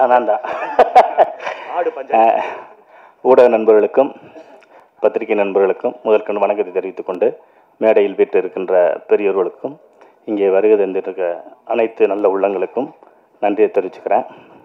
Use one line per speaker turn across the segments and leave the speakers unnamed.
நான் தான் அஹ், ஊடக நண்பர்களுக்கும் பத்திரிகை நண்பர்களுக்கும் முதற்கொண்டு வணக்கத்தை தெரிவித்துக் கொண்டு மேடையில் வீட்டு இருக்கின்ற பெரியோர்களுக்கும் இங்கே வருகை தந்திருக்க அனைத்து நல்ல உள்ளங்களுக்கும் நன்றியை தெரிவிச்சுக்கிறேன்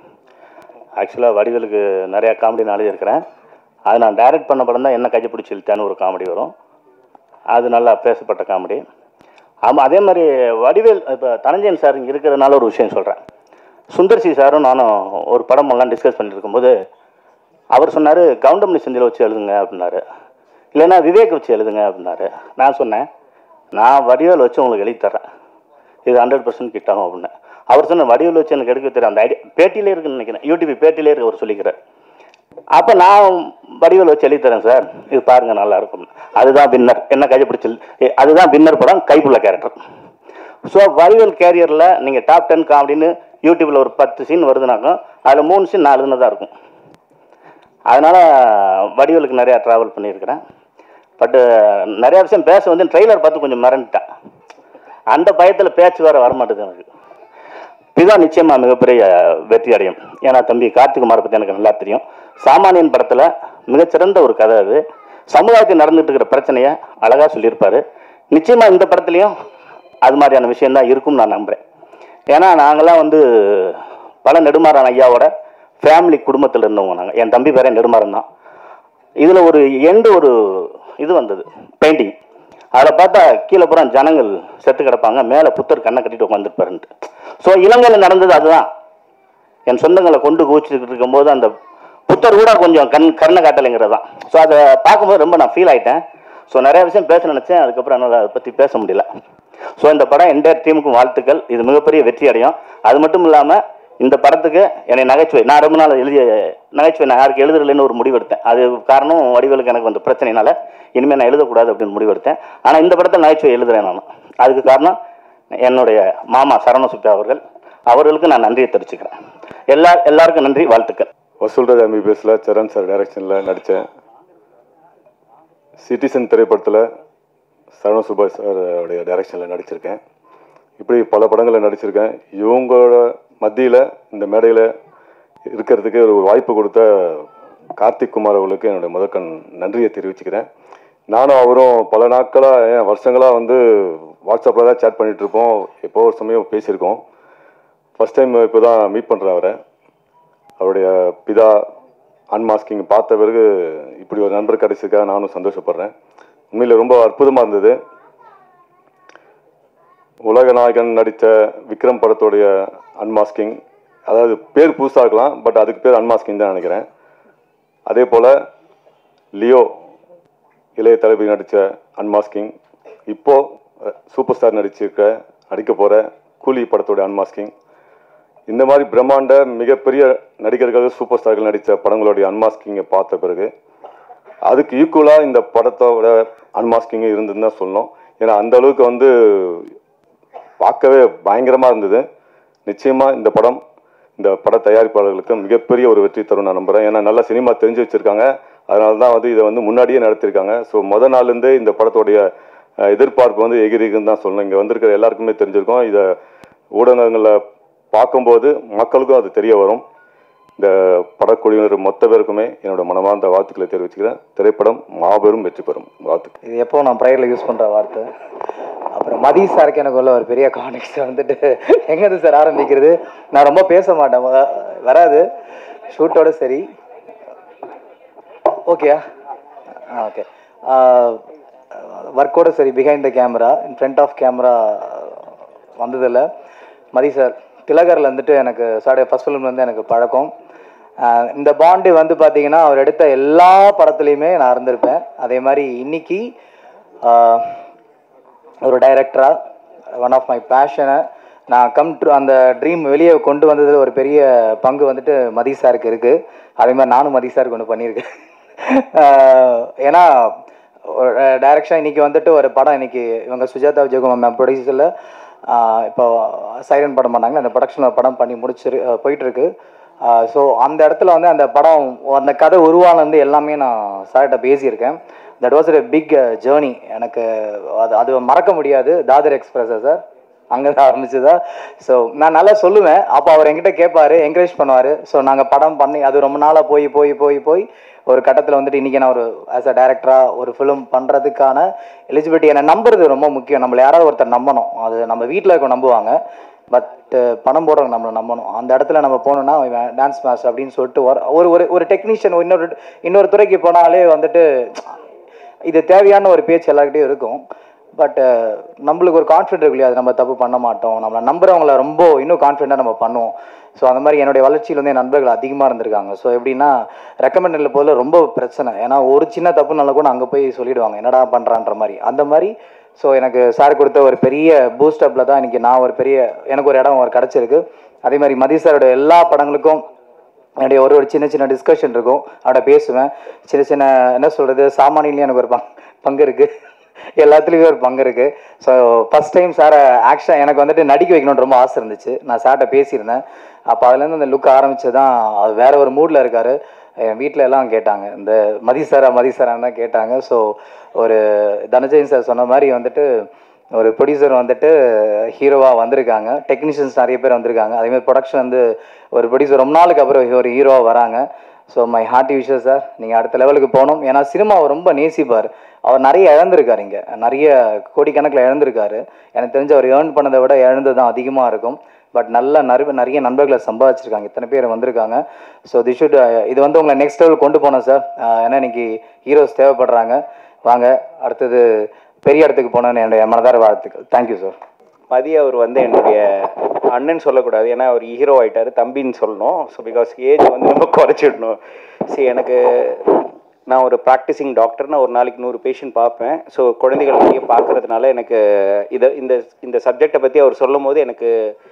ஆக்சுவலாக வடிவேலுக்கு நிறையா காமெடி நான் எழுதியிருக்கிறேன் அது நான் டைரக்ட் பண்ண படம் தான் என்ன கையை பிடிச்சி இழுத்தான்னு ஒரு காமெடி வரும் அது நல்லா பேசப்பட்ட காமெடி ஆமாம் அதே மாதிரி வடிவேல் இப்போ தனஞ்சயன் சார் இங்கே இருக்கிறதுனால ஒரு விஷயம் சொல்கிறேன் சுந்தர்சி சாரும் நானும் ஒரு படம் எல்லாம் டிஸ்கஸ் பண்ணிட்டு இருக்கும்போது அவர் சொன்னார் கவுண்டமணி செந்தில் வச்சு எழுதுங்க அப்படின்னாரு இல்லைன்னா விவேக் வச்சு எழுதுங்க அப்படின்னாரு நான் சொன்னேன் நான் வடிவேல் வச்சு உங்களுக்கு எழுதி தரேன் இது ஹண்ட்ரட் பர்சன்ட் கிட்டாகும் அப்படின்னு அவர் சொன்ன வடிவேல் வச்சு எனக்கு எடுக்க தெரியும் அந்த ஐடியா பேட்டியிலே இருக்குன்னு நினைக்கிறேன் யூடியூப் பேட்டியிலே இருக்கு அவர் சொல்லிக்கிறார் அப்போ நான் வடிவேல் வச்சு எழுதி தரேன் சார் இது பாருங்க நல்லா இருக்கும் அதுதான் வின்னர் என்ன கையை பிடிச்சி அதுதான் வின்னர் படம் கைப்புள்ள கேரக்டர் ஸோ வடிவேல் கேரியரில் நீங்கள் டாப் டென் காமெடின்னு யூடியூப்பில் ஒரு பத்து சீன் வருதுனாக்கும் அதில் மூணு சீன் நான் எழுதுனதா இருக்கும் அதனால் வடிவேலுக்கு நிறையா ட்ராவல் பண்ணியிருக்கிறேன் பட்டு நிறையா விஷயம் பேச வந்து ட்ரெய்லர் பார்த்து கொஞ்சம் மறந்துட்டேன் அந்த பயத்தில் பேச்சு வேறு வரமாட்டேது எனக்கு பிதா நிச்சயமா மிகப்பெரிய வெற்றி அடையும் ஏன்னா தம்பி கார்த்திகுமாரை பற்றி எனக்கு நல்லா தெரியும் சாமானியன் படத்தில் மிகச்சிறந்த ஒரு கதை அது சமுதாயத்தில் நடந்துட்டு இருக்கிற பிரச்சனையை அழகாக சொல்லியிருப்பாரு நிச்சயமா இந்த படத்துலையும் அது மாதிரியான விஷயம் தான் இருக்கும்னு நான் நம்புகிறேன் ஏன்னா நாங்களாம் வந்து பல நெடுமாறன் ஐயாவோட ஃபேமிலி குடும்பத்தில் இருந்தவங்க நாங்கள் என் தம்பி பேரே நெடுமாறன் தான் இதில் ஒரு எண்டு ஒரு இது வந்தது பெயிண்டிங் அதில் பார்த்தா கீழே புறம் ஜனங்கள் செத்து கிடப்பாங்க மேலே புத்தர் கண்ணை கட்டிட்டு உட்காந்துருப்பாருன்ட்டு ஸோ இலங்கையில் நடந்தது அதுதான் என் சொந்தங்களை கொண்டு குவிச்சிட்டு இருக்கும்போது அந்த புத்தர் கூட கொஞ்சம் கண் கருணை காட்டலைங்கிறது தான் ஸோ அதை பார்க்கும்போது ரொம்ப நான் ஃபீல் ஆயிட்டேன் ஸோ நிறைய விஷயம் பேச நினச்சேன் அதுக்கப்புறம் என்னால் அதை பற்றி பேச முடியல ஸோ இந்த படம் என்டையர் டீமுக்கும் வாழ்த்துக்கள் இது மிகப்பெரிய வெற்றி அடையும் அது மட்டும் இல்லாமல் இந்த படத்துக்கு என்னை நகைச்சுவை நான் ரொம்ப நாள் எழுதிய நகைச்சுவை நான் யாருக்கு எழுதுறதுலன்னு ஒரு முடிவு எடுத்தேன் அது காரணம் வடிவேலுக்கு எனக்கு வந்த பிரச்சனைனால இனிமேல் நான் எழுதக்கூடாது அப்படின்னு முடிவு எடுத்தேன் ஆனால் இந்த படத்தை நகைச்சுவை எழுதுறேன் நான் அதுக்கு காரணம் என்னுடைய மாமா சரவண சுப்பா அவர்கள் அவர்களுக்கு நான் நன்றியை தெரிவிச்சுக்கிறேன் எல்லா எல்லாருக்கும் நன்றி வாழ்த்துக்கள்
வசூல்ராஜ் எம்பிபிஎஸ்ல சரண் சார் டைரக்ஷனில் நடித்தேன் சிட்டிசன் திரைப்படத்தில் சரவண சுபாஷ் சார் உடைய டைரக்ஷனில் நடிச்சிருக்கேன் இப்படி பல படங்களில் நடிச்சிருக்கேன் இவங்களோட மத்தியில் இந்த மேடையில் இருக்கிறதுக்கு ஒரு வாய்ப்பு கொடுத்த கார்த்திக் குமார் அவர்களுக்கு என்னுடைய முதற்கண் நன்றியை தெரிவிச்சுக்கிறேன் நானும் அவரும் பல நாட்களாக ஏன் வருஷங்களாக வந்து வாட்ஸ்அப்பில் தான் சேட் பண்ணிட்டு இருப்போம் எப்போ ஒரு சமயம் பேசியிருக்கோம் ஃபர்ஸ்ட் டைம் இப்போ தான் மீட் பண்ணுறேன் அவரை அவருடைய பிதா அன்மாஸ்கிங் பார்த்த பிறகு இப்படி ஒரு நண்பர் கிடைச்சிருக்கா நானும் சந்தோஷப்படுறேன் உண்மையில் ரொம்ப அற்புதமாக இருந்தது உலக நாயகன் நடித்த விக்ரம் படத்துடைய அன்மாஸ்கிங் அதாவது பேர் புதுசாக இருக்கலாம் பட் அதுக்கு பேர் அன்மாஸ்கிங் தான் நினைக்கிறேன் அதே போல் லியோ இளைய தளபதி நடித்த அன்மாஸ்கிங் இப்போ அஹ், சூப்பர் ஸ்டார் நடிச்சிருக்க நடிக்க போகிற கூலி படத்தோட அன்மாஸ்கிங் இந்த மாதிரி பிரம்மாண்ட மிகப்பெரிய நடிகர்கள் சூப்பர் ஸ்டார்கள் நடித்த படங்களுடைய அன்மாஸ்கிங்கை பார்த்த பிறகு அதுக்கு ஈக்குவலாக இந்த படத்தோட அன்மாஸ்கிங் இருந்ததுன்னு தான் சொல்லணும் ஏன்னா அந்த அளவுக்கு வந்து பார்க்கவே பயங்கரமாக இருந்தது நிச்சயமாக இந்த படம் இந்த பட தயாரிப்பாளர்களுக்கு மிகப்பெரிய ஒரு வெற்றி தரும் நான் நம்புகிறேன் ஏன்னா நல்லா சினிமா தெரிஞ்சு வச்சுருக்காங்க அதனால தான் வந்து இதை வந்து முன்னாடியே நடத்திருக்காங்க ஸோ முத நாள்லேருந்தே இந்த படத்தோடைய அஹ், எதிர்பார்ப்பு வந்து எகிரிக்குன்னு தான் சொல்லணும் இங்கே வந்திருக்கிற எல்லாருக்குமே தெரிஞ்சிருக்கும் இதை ஊடகங்களில் பார்க்கும்போது மக்களுக்கும் அது தெரிய வரும் இந்த படக்குழுவினர் மொத்த பேருக்குமே என்னோட மனமார்ந்த வாழ்த்துக்களை தெரிவிச்சுக்கிறேன் திரைப்படம் மாபெரும் வெற்றி பெறும் வாழ்த்துக்கள்
இது எப்போ நான் ப்ரேயரில் யூஸ் பண்ணுற வார்த்தை அப்புறம் மதி சாருக்கு எனக்கு உள்ள ஒரு பெரிய கான்டெக்ட் வந்துட்டு எங்கேருந்து சார் ஆரம்பிக்கிறது நான் ரொம்ப பேச மாட்டேன் வ- வராது ஷூட்டோட சரி ஓகேயா ஆ ஓகே ஒர்க்கோட சரி behind the camera in front of camera வந்ததில்லை மதி சார் திலகரில் வந்துட்டு எனக்கு சாடைய ஃபஸ்ட் ஃபிலிம்லேருந்து எனக்கு பழக்கம் ஆஹ் இந்த பாண்டு வந்து பார்த்தீங்கன்னா அவர் எடுத்த எல்லா படத்துலையுமே நான் இருந்திருப்பேன் அதே மாதிரி இன்னைக்கு ஆஹ் ஒரு டைரக்டராக ஒன் ஆஃப் மை பேஷனை நான் கம் ட்ரூ அந்த ட்ரீம் வெளியே கொண்டு வந்ததில் ஒரு பெரிய பங்கு வந்துட்டு மதி சாருக்கு இருக்குது அதே மாதிரி நானும் மதி சாருக்கு ஒன்று பண்ணியிருக்கேன் ஆஹ் ஏன்னா டைரக்ஷன் இன்னைக்கு வந்துட்டு ஒரு படம் இன்னைக்கு இவங்க சுஜாதா விஜயகுமார் மேம் ப்ரொடியூசரில் இப்போ சைரன் படம் பண்ணாங்க அந்த ப்ரொடக்ஷனில் ஒரு படம் பண்ணி முடிச்சிரு அஹ் போயிட்டு இருக்கு ஸோ அந்த இடத்துல வந்து அந்த படம் அந்த கதை உருவானது எல்லாமே நான் சார்கிட்ட பேசியிருக்கேன் that was a big journey எனக்கு அது அது மறக்க முடியாது தாதர் எக்ஸ்பிரஸா சார் அங்கே தான் ஆரம்பிச்சதா ஸோ நான் நல்லா சொல்லுவேன் அப்போ அவர் என்கிட்ட கேட்பாரு என்கரேஜ் பண்ணுவார் ஸோ நாங்கள் படம் பண்ணி அது ரொம்ப நாளாக போய் போய் போய் போய் ஒரு கட்டத்தில் வந்துட்டு இன்றைக்கி நான் ஒரு ஆஸ் அ டேரக்டராக ஒரு ஃபிலிம் பண்ணுறதுக்கான எலிஜிபிலிட்டி என்னை நம்புறது ரொம்ப முக்கியம் நம்மளை யாராவது ஒருத்தர் நம்பணும் அது நம்ம வீட்டில் இருக்க நம்புவாங்க பட் பணம் போடுறவங்க நம்மளை நம்பணும் அந்த இடத்துல நம்ம போனோம்னா டான்ஸ் மாஸ்டர் அப்படின்னு சொல்லிட்டு ஒரு ஒரு ஒரு ஒரு டெக்னீஷியன் இன்னொரு இன்னொரு துறைக்கு போனாலே வந்துட்டு இது தேவையான ஒரு பேச்சு எல்லாருக்கிட்டையும் இருக்கும் பட் நம்மளுக்கு ஒரு கான்ஃபிடென்ட் இருக்கு இல்லையா அது நம்ம தப்பு பண்ண மாட்டோம் நம்மளை நம்புறவங்கள ரொம்ப இன்னும் கான்ஃபிடென்ட்டாக நம்ம பண்ணுவோம் ஸோ அந்த மாதிரி என்னுடைய வளர்ச்சியில் வந்து என் நண்பர்கள் அதிகமாக இருந்திருக்காங்க ஸோ எப்படின்னா ரெக்கமெண்டில் போல ரொம்ப பிரச்சனை ஏன்னா ஒரு சின்ன தப்புனால கூட அங்கே போய் சொல்லிடுவாங்க என்னடா பண்ணுறான்ற மாதிரி அந்த மாதிரி ஸோ எனக்கு சார் கொடுத்த ஒரு பெரிய பூஸ்டப்பில் தான் இன்னைக்கு நான் ஒரு பெரிய எனக்கு ஒரு இடம் ஒரு கிடச்சிருக்கு அதே மாதிரி மதி சாரோட எல்லா படங்களுக்கும் என்னுடைய ஒரு ஒரு சின்ன சின்ன டிஸ்கஷன் இருக்கும் அவட பேசுவேன் சின்ன சின்ன என்ன சொல்கிறது சாமானியிலையும் எனக்கு ஒரு பங் பங்கு இருக்குது எல்லாத்துலேயுமே ஒரு பங்கு இருக்குது ஸோ ஃபஸ்ட் டைம் சாரை ஆக்ஷன் எனக்கு வந்துட்டு நடிக்க வைக்கணும்னு ரொம்ப ஆசை இருந்துச்சு நான் சார்கிட்ட பேசியிருந்தேன் அப்போ அதுலேருந்து அந்த லுக் ஆரம்பிச்சு தான் அது வேற ஒரு மூடில் இருக்கார் என் வீட்டில் எல்லாம் கேட்டாங்க இந்த மதி சாரா மதி சாரான்னு தான் கேட்டாங்க ஸோ ஒரு தனஜயன் சார் சொன்ன மாதிரி வந்துட்டு ஒரு ப்ரொடியூசர் வந்துட்டு ஹீரோவாக வந்திருக்காங்க டெக்னீஷியன்ஸ் நிறைய பேர் வந்திருக்காங்க அதேமாதிரி ப்ரொடக்ஷன் வந்து ஒரு ப்ரொடியூசர் ரொம்ப நாளுக்கு அப்புறம் ஒரு ஹீரோவாக வராங்க so my hearty wishes sir நீங்கள் அடுத்த லெவலுக்கு போகணும் ஏன்னா சினிமாவை ரொம்ப நேசிப்பார் அவர் நிறைய இழந்திருக்காரு இங்கே நிறைய கோடிக்கணக்கில் இழந்திருக்காரு எனக்கு தெரிஞ்ச அவர் ஏர்ன் பண்ணதை விட இழந்தது தான் அதிகமாக இருக்கும் பட் நல்ல நிறைய நிறைய நண்பர்களை சம்பாதிச்சிருக்காங்க இத்தனை பேர் வந்திருக்காங்க ஸோ தி ஷுட் இது வந்து உங்களை நெக்ஸ்ட் லெவல் கொண்டு போனோம் சார் ஏன்னா இன்னைக்கு ஹீரோஸ் தேவைப்படுறாங்க வாங்க அடுத்தது பெரிய இடத்துக்கு போனோன்னு என்னுடைய மனதார வாழ்த்துக்கள் தேங்க்யூ சார்
மதி அவர் வந்து என்னுடைய அண்ணன் சொல்லக்கூடாது ஏன்னா அவர் ஹீரோ ஆயிட்டாரு தம்பின்னு சொல்லணும் ஸோ பிகாஸ் ஏஜ் வந்து நம்ம குறைச்சிடணும் சரி எனக்கு நான் ஒரு ப்ராக்டிசிங் டாக்டர் நான் ஒரு நாளைக்கு நூறு பேஷண்ட் பார்ப்பேன் ஸோ குழந்தைகள் நிறைய பார்க்கறதுனால எனக்கு இதை இந்த இந்த சப்ஜெக்டை பற்றி அவர் சொல்லும் போது எனக்கு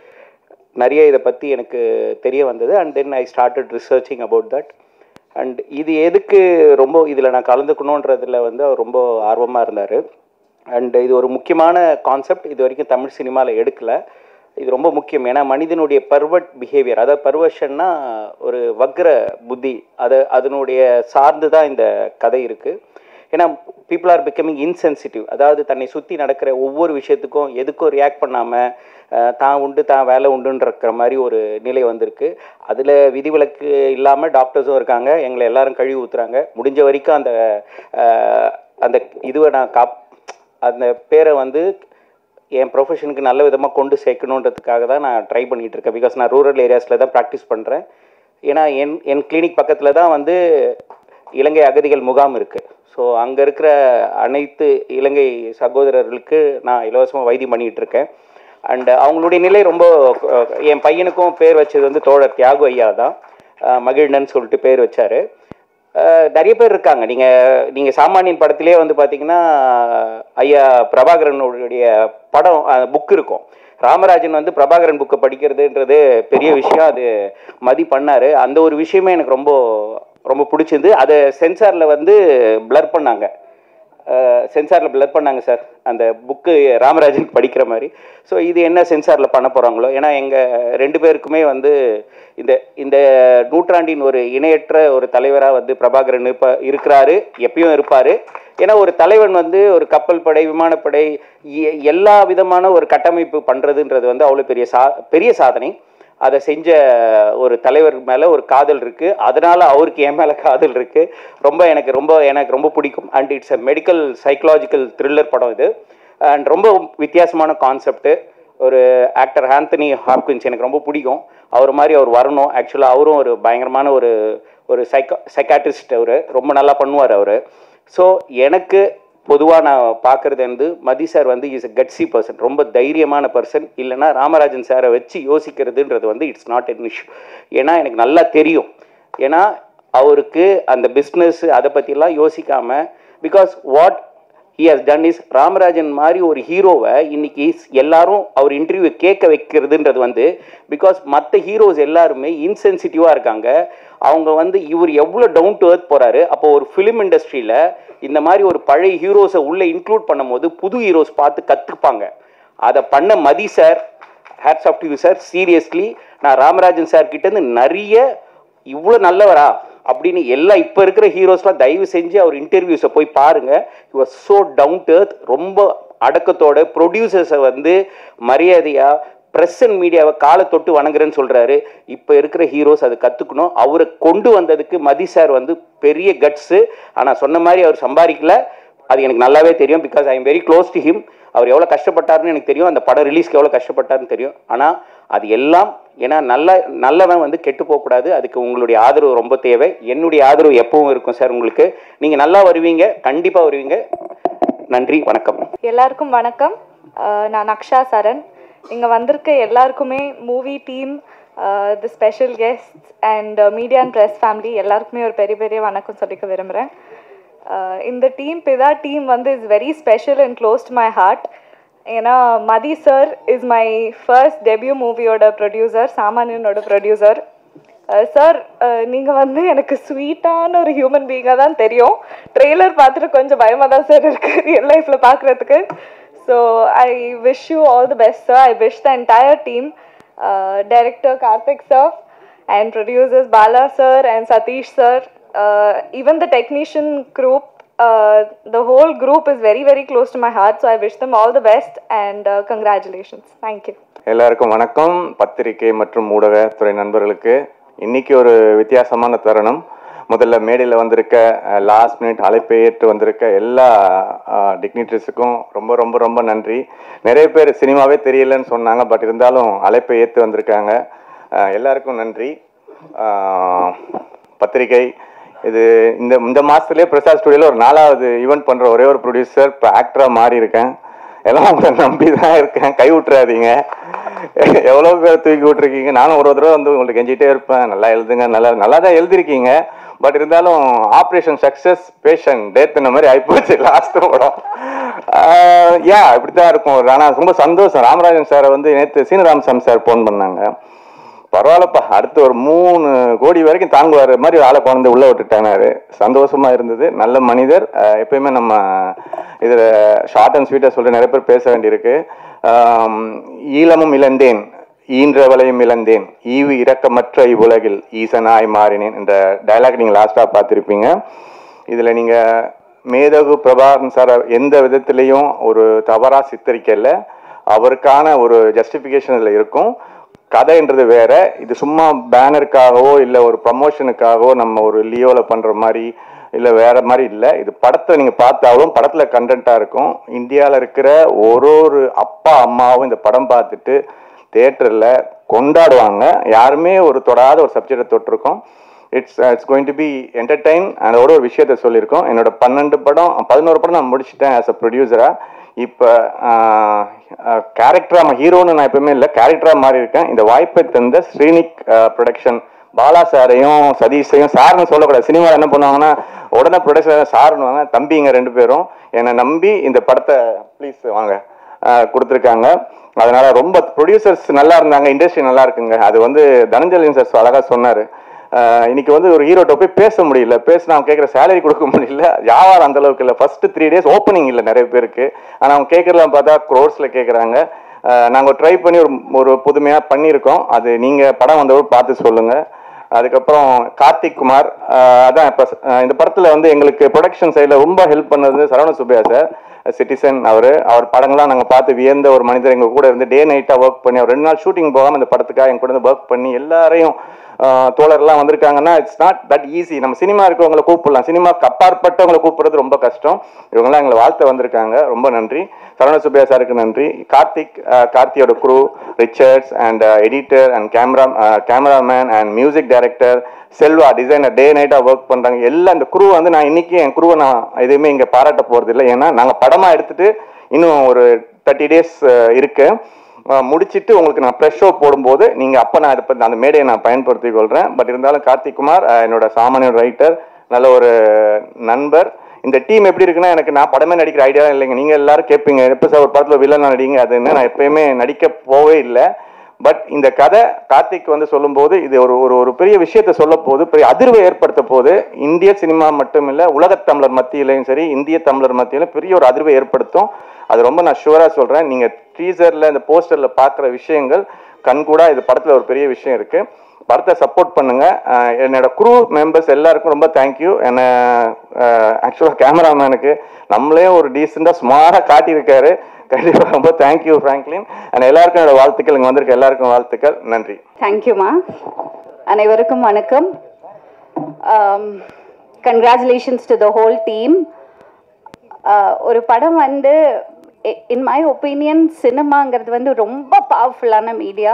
நிறைய இதை பற்றி எனக்கு தெரிய வந்தது and then I started researching about that and இது எதுக்கு ரொம்ப இதில் நான் கலந்துக்கணுன்றதுல வந்து அவர் ரொம்ப ஆர்வமாக இருந்தார் அண்ட் இது ஒரு முக்கியமான கான்செப்ட் இது வரைக்கும் தமிழ் சினிமாவில் எடுக்கல இது ரொம்ப முக்கியம் ஏன்னா மனிதனுடைய பர்வட் பிஹேவியர் அதாவது பர்வஷன்னா ஒரு வக்ர புத்தி அதை அதனுடைய சார்ந்து தான் இந்த கதை இருக்குது ஏன்னா பீப்புள் ஆர் பிகமிங் இன்சென்சிட்டிவ் அதாவது தன்னை சுற்றி நடக்கிற ஒவ்வொரு விஷயத்துக்கும் எதுக்கும் ரியாக்ட் பண்ணாமல் தான் உண்டு தான் வேலை உண்டுன்ற மாதிரி ஒரு நிலை வந்திருக்கு அதில் விதிவிலக்கு இல்லாமல் டாக்டர்ஸும் இருக்காங்க எங்களை எல்லாரும் கழுவி ஊற்றுறாங்க முடிஞ்ச வரைக்கும் அந்த அஹ், அந்த இதுவை நான் காப் அந்த பேரை வந்து என் ப்ரொஃபஷனுக்கு நல்ல விதமாக கொண்டு சேர்க்கணுன்றதுக்காக தான் நான் ட்ரை பண்ணிகிட்டு இருக்கேன் பிகாஸ் நான் ரூரல் ஏரியாஸில் தான் ப்ராக்டிஸ் பண்ணுறேன் ஏன்னா என் என் கிளினிக் பக்கத்தில் தான் வந்து இலங்கை அகதிகள் முகாம் இருக்குது ஸோ அங்கே இருக்கிற அனைத்து இலங்கை சகோதரர்களுக்கு நான் இலவசமாக வைத்தியம் பண்ணிகிட்டு இருக்கேன் அண்ட் அவங்களுடைய நிலை ரொம்ப அஹ், என் பையனுக்கும் பேர் வச்சது வந்து தோழர் தியாகு ஐயா தான் அஹ், மகிழ்னன் சொல்லிட்டு பேர் வச்சாரு அஹ், நிறைய பேர் இருக்காங்க நீங்கள் நீங்கள் சாமானியன் படத்திலே வந்து பார்த்தீங்கன்னா ஐயா பிரபாகரனுடைய படம் புக் இருக்கும் ராமராஜன் வந்து பிரபாகரன் புக்கை படிக்கிறதுன்றது பெரிய விஷயம் அது மதி பண்ணாரு அந்த ஒரு விஷயமே எனக்கு ரொம்ப ரொம்ப பிடிச்சிருந்து அதை சென்சாரில் வந்து பிளர் பண்ணாங்க சென்சாரில் பிளர் பண்ணாங்க சார் அந்த புக்கு ராமராஜன் படிக்கிற மாதிரி ஸோ இது என்ன சென்சாரில் பண்ண போகிறாங்களோ ஏன்னா எங்கள் ரெண்டு பேருக்குமே வந்து இந்த இந்த நூற்றாண்டின் ஒரு இணையற்ற ஒரு தலைவராக வந்து பிரபாகரன் இப்போ இருக்கிறாரு எப்பயும் இருப்பார் ஏன்னா ஒரு தலைவன் வந்து ஒரு கப்பல் படை விமானப்படை எ- எல்லா விதமான ஒரு கட்டமைப்பு பண்ணுறதுன்றது வந்து அவ்வளோ பெரிய சா பெரிய சாதனை அதை செஞ்ச ஒரு தலைவர் மேலே ஒரு காதல் இருக்குது அதனால அவருக்கு என் மேலே காதல் இருக்குது ரொம்ப எனக்கு ரொம்ப எனக்கு ரொம்ப பிடிக்கும் and it's a medical psychological thriller படம் இது அண்ட் ரொம்ப வித்தியாசமான கான்செப்ட் ஒரு ஆக்டர் ஆந்தனி ஹாப்கின்ஸ் எனக்கு ரொம்ப பிடிக்கும் அவர் மாதிரி அவர் வரணும் ஆக்சுவலாக அவரும் ஒரு பயங்கரமான ஒரு ஒரு சைக்கா சைக்காட்ரிஸ்ட் அவர் ரொம்ப நல்லா பண்ணுவார் அவர் ஸோ எனக்கு பொதுவாக நான் பார்க்குறது வந்து மதி சார் வந்து இஸ் a கட்ஸி பர்சன் ரொம்ப தைரியமான பர்சன் இல்லைன்னா ராமராஜன் சாரை வச்சு யோசிக்கிறதுன்றது வந்து இட்ஸ் நாட் an issue ஏன்னா எனக்கு நல்லா தெரியும் ஏன்னா அவருக்கு அந்த பிஸ்னஸ் அதை பற்றிலாம் யோசிக்காம because what he has done is Ramarajan மாதிரி ஒரு ஹீரோவை இன்னைக்கு எல்லாரும் அவர் இன்டர்வியூ கேட்க வைக்கிறதுன்றது வந்து பிகாஸ் மற்ற ஹீரோஸ் எல்லாருமே இன்சென்சிட்டிவாக இருக்காங்க அவங்க வந்து இவர் எவ்வளோ டவுன் டு earth போகிறாரு அப்போ ஒரு ஃபிலிம் இண்டஸ்ட்ரியில் இந்த மாதிரி ஒரு பழைய ஹீரோஸை உள்ளே இன்க்ளூட் பண்ணும்போது புது ஹீரோஸ் பார்த்து கற்றுப்பாங்க அதை பண்ண Mathi sir hats off to you sir seriously நான் ராமராஜன் சார் கிட்டேருந்து நிறைய இவ்வளோ நல்லவரா அப்படின்னு எல்லா இப்போ இருக்கிற ஹீரோஸ்லாம் தயவு செஞ்சு அவர் இன்டர்வியூஸை போய் பாருங்க you are so down to earth ரொம்ப அடக்கத்தோட ப்ரொடியூசர்ஸை வந்து மரியாதையாக ப்ரெஸ் அண்ட் மீடியாவை காலை தொட்டு வணங்குறேன்னு சொல்கிறாரு இப்போ இருக்கிற ஹீரோஸ் அது கற்றுக்கணும் அவரை கொண்டு வந்ததுக்கு மதி சார் வந்து பெரிய கட்ஸு ஆனால் சொன்ன மாதிரி அவர் சம்பாதிக்கல அது எனக்கு நல்லாவே தெரியும் because I am very close to him அவர் எவ்வளோ கஷ்டப்பட்டாருன்னு எனக்கு தெரியும் அந்த படம் ரிலீஸ்க்கு எவ்வளோ கஷ்டப்பட்டாருன்னு தெரியும் ஆனால் அது எல்லாம் ஏன்னா நல்ல நல்லவன் வந்து கெட்டு போகக்கூடாது அதுக்கு உங்களுடைய ஆதரவு ரொம்ப தேவை என்னுடைய ஆதரவு எப்பவும் இருக்கும் சார் உங்களுக்கு நீங்கள் நல்லா வருவீங்க கண்டிப்பாக வருவீங்க நன்றி வணக்கம்
எல்லாருக்கும் வணக்கம் அஹ் நான் அக்ஷா சரண் இங்கே வந்திருக்க எல்லாருக்குமே movie team the special guest and media and press family எல்லாருக்குமே ஒரு பெரிய பெரிய வணக்கம் சொல்லிக்க விரும்புகிறேன் இந்த டீம் பிதா டீம் வந்து is very special and close to my heart ஏன்னா Mathi sir is my first debut மூவியோட ப்ரொடியூசர் சாமானியனோட ப்ரொடியூசர் சார் நீங்கள் வந்து எனக்கு ஸ்வீட்டான ஒரு ஹியூமன் பீயிங்காக தான் தெரியும் ட்ரெய்லர் பார்த்துட்டு கொஞ்சம் பயமாக தான் சார் இருக்கு ரியல் லைஃப்பில் பார்க்குறதுக்கு so I wish you all the best sir I wish the entire team director Karthik sir and producers Bala sir and Sathish sir even the technician group the whole group is very very close to my heart so i wish them all the best and uh, congratulations thank you
எல்லாருக்கும் வணக்கம் பத்திரிகை மற்றும் ஊடகத்துறை நண்பர்களுக்கு இன்னைக்கு ஒரு வித்தியாசமான தருணம் முதல்ல மேடையில் வந்திருக்க லாஸ்ட் மினிட் அழைப்பை ஏற்று வந்திருக்க எல்லா டிக்னிட்டரிஸுக்கும் ரொம்ப ரொம்ப ரொம்ப நன்றி நிறைய பேர் சினிமாவே தெரியலன்னு சொன்னாங்க பட் இருந்தாலும் அழைப்பை ஏற்று வந்திருக்காங்க அஹ், எல்லாருக்கும் நன்றி அஹ், பத்திரிகை இது இந்த இந்த மாதத்துலேயே பிரசாத் ஸ்டுடியோவில் ஒரு நாலாவது ஈவெண்ட் பண்ணுற ஒரே ஒரு ப்ரொடியூசர் இப்போ ஆக்டராக மாறி இருக்கேன் எல்லாம் உங்களை நம்பி தான் இருக்கேன் கை விட்டுறாதீங்க எவ்வளோ பேர் தூக்கி விட்டுருக்கீங்க நானும் ஒரு தடவை வந்து உங்களுக்கு கெஞ்சிட்டே இருப்பேன் நல்லா எழுதுங்க நல்லா நல்லா தான் எழுதிருக்கீங்க பட் இருந்தாலும் ஆப்ரேஷன் சக்ஸஸ் பேஷண்ட் டேத் இந்த மாதிரி ஆயிப்போச்சு லாஸ்ட் படம் யா இப்படி தான் இருக்கும் ஆனால் ரொம்ப சந்தோஷம் ராமராஜன் சாரை வந்து நேற்று சீனராமசாமி சார் ஃபோன் பண்ணாங்க பரவாயில்லப்பா அடுத்து ஒரு மூணு கோடி வரைக்கும் தாங்குவார் மாதிரி ஆளை குழந்தை உள்ள விட்டுட்டானாரு சந்தோஷமா இருந்தது நல்ல மனிதர் அஹ் எப்பயுமே நம்ம இதில் ஷார்ட் அண்ட் ஸ்வீட்டாக சொல்லி நிறைய பேர் பேச வேண்டியிருக்கு ஆம், ஈழமும் இழந்தேன் ஈன்றவளையும் இழந்தேன் ஈவு இரக்கமற்ற இவ்வுலகில் ஈசனாய் மாறினேன் என்ற டயலாக் நீங்கள் லாஸ்ட்டாக பார்த்துருப்பீங்க இதில் நீங்கள் மேதகு பிரபாகரன் சார் எந்த விதத்திலையும் ஒரு தவறாக சித்தரிக்கல அவருக்கான ஒரு ஜஸ்டிஃபிகேஷன் இதில் இருக்கும் கதைன்றது வேற இது சும்மா பேனருக்காகவோ இல்லை ஒரு ப்ரமோஷனுக்காகவோ நம்ம ஒரு லியோவில் பண்ணுற மாதிரி இல்லை வேற மாதிரி இல்லை இது படத்தை நீங்கள் பார்த்தாலும் படத்தில் கண்டென்ட்டாக இருக்கும் இந்தியாவில் இருக்கிற ஒரு ஒரு அப்பா அம்மாவும் இந்த படம் பார்த்துட்டு தேட்டரில் கொண்டாடுவாங்க யாருமே ஒரு தொடாத ஒரு சப்ஜெக்டை தொட்டிருக்கோம் it's it's going to be entertain அதோட ஒரு விஷயத்த சொல்லியிருக்கோம் என்னோட பன்னெண்டு படம் பதினோரு படம் நான் முடிச்சிட்டேன் ஆஸ் அ ப்ரொடியூசராக இப்போ கேரக்டராக ஹீரோன்னு நான் எப்பவுமே இல்லை கேரக்டராக மாறி இருக்கேன் இந்த வாய்ப்பை தந்த ஸ்ரீனிக் ப்ரொடக்ஷன் பாலா சாரையும் சதீஷையும் சார்னு சொல்லக்கூடாது சினிமாவில் என்ன பண்ணுவாங்கன்னா உடனே ப்ரொடக்ஷன் சாருன்னுவாங்க தம்பிங்க ரெண்டு பேரும் என்னை நம்பி இந்த படத்தை ப்ளீஸ் வாங்க கொடுத்துருக்காங்க அதனால ரொம்ப ப்ரொடியூசர்ஸ் நல்லா இருந்தாங்க இண்டஸ்ட்ரி நல்லா இருக்குங்க அது வந்து தனஞ்சலின் சார் அழகாக சொன்னார் இன்னைக்கு வந்து ஒரு ஹீரோட்ட போய் பேச முடியல பேசினா அவங்க கேட்குற சேலரி கொடுக்க முடியல வியாபாரம் அந்த அளவுக்கு இல்லை ஃபர்ஸ்ட் த்ரீ டேஸ் ஓப்பனிங் இல்லை நிறைய பேருக்கு ஆனால் அவங்க கேட்குறலாம் பார்த்தா க்ரோர்ஸில் கேட்குறாங்க நாங்கள் ட்ரை பண்ணி ஒரு ஒரு புதுமையாக பண்ணியிருக்கோம் அது நீங்கள் படம் வந்தவர் பார்த்து சொல்லுங்கள் அதுக்கப்புறம் கார்த்திக் குமார் அஹ் அதான் இப்போ இந்த படத்தில் வந்து எங்களுக்கு ப்ரொடக்ஷன் சைடில் ரொம்ப ஹெல்ப் பண்ணது சரவண சுப்பையா சார் சிட்டிசன் அவர் அவர் படங்கள்லாம் நாங்கள் பார்த்து வியந்த ஒரு மனிதர் எங்கள் கூட இருந்து டே நைட்டாக ஒர்க் பண்ணி அவர் ரெண்டு நாள் ஷூட்டிங் போகாமல் இந்த படத்துக்காக எங்க கூட இருந்து ஒர்க் பண்ணி எல்லாரையும் ஆஹ் தோழர்லாம் வந்திருக்காங்கன்னா இட்ஸ் நாட் தட் ஈஸி நம்ம சினிமா இருக்கவங்களை கூப்பிடலாம் சினிமாக்கு அப்பாற்பட்டவங்களை கூப்பிடுறது ரொம்ப கஷ்டம் இவங்கெல்லாம் எங்களை வாழ்த்த வந்திருக்காங்க ரொம்ப நன்றி சரவண சுப்பையா சாருக்கு நன்றி கார்த்திக் ஆஹ் கார்த்தியோட crew Richards and editor and camera cameraman and music director Selva designer day நைட்டாக ஒர்க் பண்ணுறாங்க எல்லாம் இந்த குரூ வந்து நான் இன்னைக்கு என் குரூவை நான் எதுவுமே இங்கே பாராட்ட போகிறது இல்லை ஏன்னா நாங்கள் படமாக எடுத்துட்டு இன்னும் ஒரு தேர்ட்டி டேஸ் இருக்கு அஹ் முடிச்சிட்டு உங்களுக்கு நான் ஃப்ரெஷ் ஷோ போடும்போது நீங்கள் அப்போ நான் இப்போ அந்த மேடையை நான் பயன்படுத்திக் கொள்கிறேன் பட் இருந்தாலும் கார்த்திக் குமார் அஹ் என்னோட சாமானிய ரைட்டர் நல்ல ஒரு நண்பர் இந்த டீம் எப்படி இருக்குன்னா எனக்கு நான் படமே நடிக்கிற ஐடியா இல்லைங்க நீங்கள் எல்லாரும் கேட்பீங்க எப்போ சார் ஒரு படத்தில் வில்லன் நடிங்க அதுன்னு நான் எப்பயுமே நடிக்க போவே இல்லை பட் இந்த கதை கார்த்திக் வந்து சொல்லும்போது இது ஒரு ஒரு ஒரு பெரிய விஷயத்தை சொல்ல போது பெரிய அதிர்வை ஏற்படுத்த போது இந்திய சினிமா மட்டும் இல்லை உலக தமிழர் மத்தியிலையும் சரி இந்திய தமிழர் மத்தியிலும் பெரிய ஒரு அதிர்வை ஏற்படுத்தும் அது ரொம்ப நான் ஷுவராக சொல்கிறேன் நீங்கள் டீசரில் இந்த போஸ்டரில் பார்க்குற விஷயங்கள் கண்கூடா இது படத்தில் ஒரு பெரிய விஷயம் இருக்குது படத்தை சப்போர்ட் பண்ணுங்க அஹ் என்னோட குரூ மெம்பர்ஸ் எல்லாருக்கும் ரொம்ப தேங்க்யூ என்ன ஆக்சுவலாக கேமராமேனுக்கு நம்மளே ஒரு டீசெண்டாக சுமாராக காட்டியிருக்காரு கண்டிப்பாக ரொம்ப தேங்க்யூ ஃப்ராங்க்லின் அண்ட் எல்லாருக்கும் என்னோட வாழ்த்துக்கள் இங்கே வந்திருக்க எல்லாருக்கும் வாழ்த்துக்கள் நன்றி
தேங்க்யூம்மா அனைவருக்கும் வணக்கம் congratulations to the whole team ஒரு படம் வந்து இன் மை ஒப்பீனியன் சினிமாங்கிறது வந்து ரொம்ப பவர்ஃபுல்லான மீடியா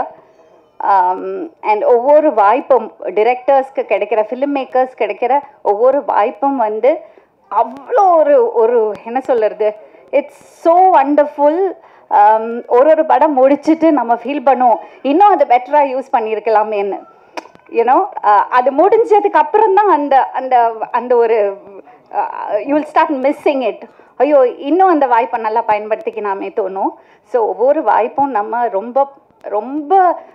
அண்ட் ஒவ்வொரு வாய்ப்பும் டிரெக்டர்ஸ்க்கு கிடைக்கிற ஃபிலிம் மேக்கர்ஸ் கிடைக்கிற ஒவ்வொரு வாய்ப்பும் வந்து அவ்வளோ ஒரு ஒரு என்ன சொல்கிறது இட்ஸ் ஸோ வண்டர்ஃபுல் ஒரு ஒரு படம் முடிச்சுட்டு நம்ம ஃபீல் பண்ணுவோம் இன்னும் அதை பெட்டராக யூஸ் பண்ணியிருக்கலாமேன்னு யூனோ அது முடிஞ்சதுக்கு அப்புறம் தான் அந்த அந்த அந்த ஒரு you will start missing it ஐயோ இன்னும் அந்த வாய்ப்பை நல்லா பயன்படுத்திக்கலாமே தோணும் ஸோ ஒவ்வொரு வாய்ப்பும் நம்ம ரொம்ப ரொம்ப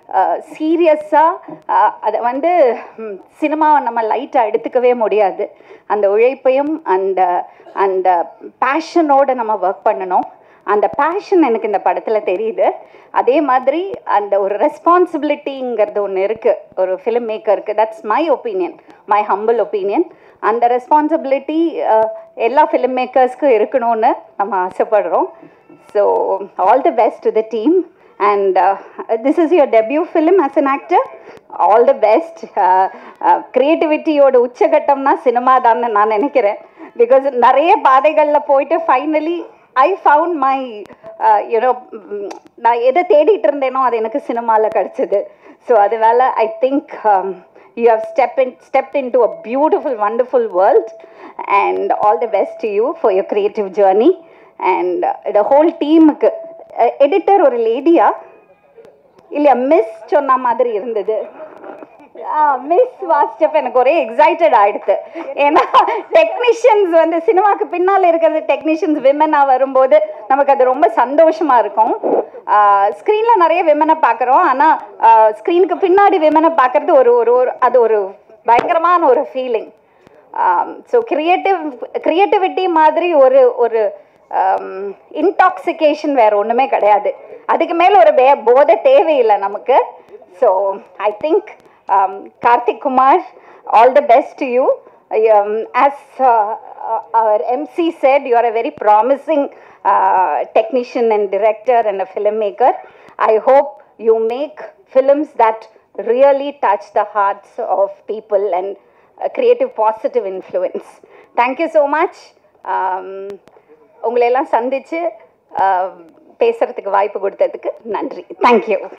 சீரியஸாக அதை வந்து சினிமாவை நம்ம லைட்டாக எடுத்துக்கவே முடியாது அந்த உழைப்பையும் அந்த அந்த பேஷனோடு நம்ம ஒர்க் பண்ணணும் அந்த பேஷன் எனக்கு இந்த படத்தில் தெரியுது அதே மாதிரி அந்த ஒரு ரெஸ்பான்சிபிலிட்டிங்கிறது ஒன்று இருக்குது ஒரு ஃபிலிம் மேக்கருக்கு that's my opinion my humble opinion அந்த ரெஸ்பான்சிபிலிட்டி எல்லா ஃபிலிம் மேக்கர்ஸ்க்கும் இருக்கணும்னு நம்ம ஆசைப்படுறோம் so all the best to the team and this is your debut film as an actor all the best க்ரியேட்டிவிட்டியோட உச்சகட்டம்னா சினிமா தான் நான் நினைக்கிறேன் பிகாஸ் நிறைய பாதைகளில் போயிட்டு finally I found my you know நான் எதை தேடிட்டு இருந்தேனோ அது எனக்கு சினிமாவில் கிடச்சிது ஸோ அதனால I think you have step in stepped in to a beautiful wonderful world and all the best to you for your creative journey and the whole டீமுக்கு editor ஒரு லேடியா இல்லையா மிஸ் சொன்ன மாதிரி இருந்தது மிஸ் வாசிச்சப்ப எனக்கு ஒரே எக்ஸைட்டட் ஆயிடுது ஏன்னா டெக்னீஷியன்ஸ் வந்து சினிமாக்கு பின்னால் இருக்கிறது டெக்னீஷியன்ஸ் விமனாக வரும்போது நமக்கு அது ரொம்ப சந்தோஷமா இருக்கும் ஸ்க்ரீனில் நிறைய விமனை பார்க்குறோம் ஆனால் ஸ்க்ரீனுக்கு பின்னாடி விமனை பார்க்கறது ஒரு ஒரு ஒரு அது ஒரு பயங்கரமான ஒரு ஃபீலிங் ஸோ கிரியேட்டிவ் கிரியேட்டிவிட்டி மாதிரி ஒரு ஒரு இன்டாக்சிகேஷன் வேற ஒன்றுமே கிடையாது அதுக்கு மேலே ஒரு பே போதை தேவையில்லை நமக்கு so I think Karthik Kumar all the best to you as our MC said you are a very promising technician and director and a filmmaker I hope you make films that really touch the hearts of people and uh, creative positive influence. Thank you so much. Um, உங்களை எல்லாம் சந்திச்சு பேசுறதுக்கு வாய்ப்பு கொடுத்ததுக்கு நன்றி thank you